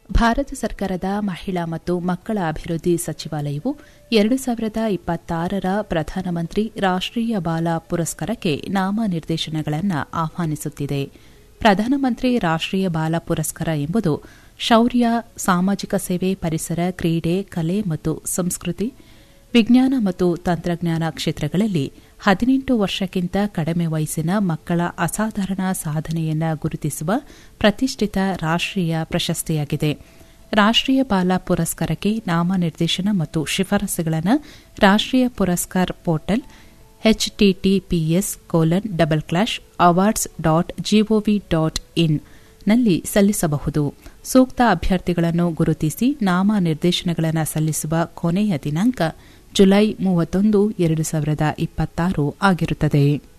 ಭಾರತ ಸರ್ಕಾರದ ಮಹಿಳಾ ಮತ್ತು ಮಕ್ಕಳ ಅಭಿವೃದ್ಧಿ ಸಚಿವಾಲಯವು ಎರಡು ಸಾವಿರದ ಇಪ್ಪತ್ತಾರರ ಪ್ರಧಾನಮಂತ್ರಿ ರಾಷ್ಟೀಯ ಬಾಲ ಪುರಸ್ಕಾರಕ್ಕೆ ನಾಮನಿರ್ದೇಶನಗಳನ್ನು ಆಹ್ವಾನಿಸುತ್ತಿದೆ ಪ್ರಧಾನಮಂತ್ರಿ ರಾಷ್ಟೀಯ ಬಾಲ ಪುರಸ್ಕಾರ ಎಂಬುದು ಶೌರ್ಯ ಸಾಮಾಜಿಕ ಸೇವೆ ಪರಿಸರ ಕ್ರೀಡೆ ಕಲೆ ಮತ್ತು ಸಂಸ್ಕೃತಿ ವಿಜ್ಞಾನ ಮತ್ತು ತಂತ್ರಜ್ಞಾನ ಕ್ಷೇತ್ರಗಳಲ್ಲಿ ಹದಿನೆಂಟು ವರ್ಷಕ್ಕಿಂತ ಕಡಿಮೆ ವಯಸ್ಸಿನ ಮಕ್ಕಳ ಅಸಾಧಾರಣ ಸಾಧನೆಯನ್ನು ಗುರುತಿಸುವ ಪ್ರತಿಷ್ಠಿತ ರಾಷ್ಟೀಯ ಪ್ರಶಸ್ತಿಯಾಗಿದೆ ರಾಷ್ಟೀಯ ಬಾಲ ಪುರಸ್ಕಾರಕ್ಕೆ ನಾಮನಿರ್ದೇಶನ ಮತ್ತು ಶಿಫಾರಸುಗಳನ್ನು Rashtriya Puraskar portal HTTPS colon double slash awards dot GOV dot in ನಲ್ಲಿ ಸಲ್ಲಿಸಬಹುದು ಸೂಕ್ತ ಅಭ್ಯರ್ಥಿಗಳನ್ನು ಗುರುತಿಸಿ ನಾಮನಿರ್ದೇಶನಗಳನ್ನು ಸಲ್ಲಿಸುವ ಕೊನೆಯ ದಿನಾಂಕ ಜುಲೈ ಮೂವತ್ತೊಂದು ಎರಡು ಸಾವಿರದ ಇಪ್ಪತ್ತಾರು ಆಗಿರುತ್ತದೆ